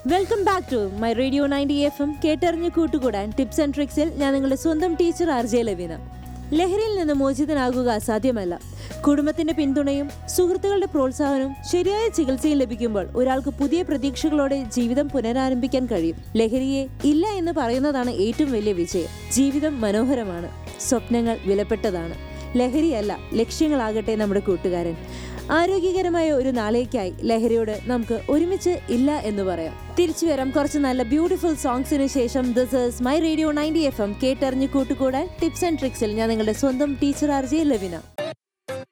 welcome back to my radio ninety F M കേട്ടറിഞ്ഞ് കൂട്ടുകൂടാൻ tips and ട്രിക്സിൽ ഞാൻ നിങ്ങളുടെ സ്വന്തം ടീച്ചർ ആർ ജെ ലവീന ലഹരിയിൽ നിന്ന് മോചിതനാകുക അസാധ്യമല്ല കുടുംബത്തിന്റെ പിന്തുണയും സുഹൃത്തുക്കളുടെ പ്രോത്സാഹനവും ശരിയായ ചികിത്സയും ലഭിക്കുമ്പോൾ ഒരാൾക്ക് പുതിയ പ്രതീക്ഷകളോടെ ജീവിതം പുനരാരംഭിക്കാൻ കഴിയും ലഹരിയെ ഇല്ല എന്ന് പറയുന്നതാണ് ഏറ്റവും വലിയ വിജയം ജീവിതം മനോഹരമാണ് സ്വപ്നങ്ങൾ വിലപ്പെട്ടതാണ് ലഹരിയല്ല ലക്ഷ്യങ്ങളാകട്ടെ നമ്മുടെ കൂട്ടുകാരൻ ആരോഗ്യകരമായ ഒരു നാളേക്കായി ലഹരിയോട് നമുക്ക് ഒരുമിച്ച് ഇല്ല എന്ന് പറയാം തിരിച്ചു വരാം കുറച്ച് നല്ല ബ്യൂട്ടിഫുൾ സോങ്സിന് ശേഷം this is my radio ninety F M കേട്ടറിഞ്ഞ് കൂട്ടുകൂടാൻ ടിപ്സ് ആൻഡ് ട്രിക്സിൽ ഞാൻ നിങ്ങളുടെ സ്വന്തം ടീച്ചർ ആർ ജെ ലവിന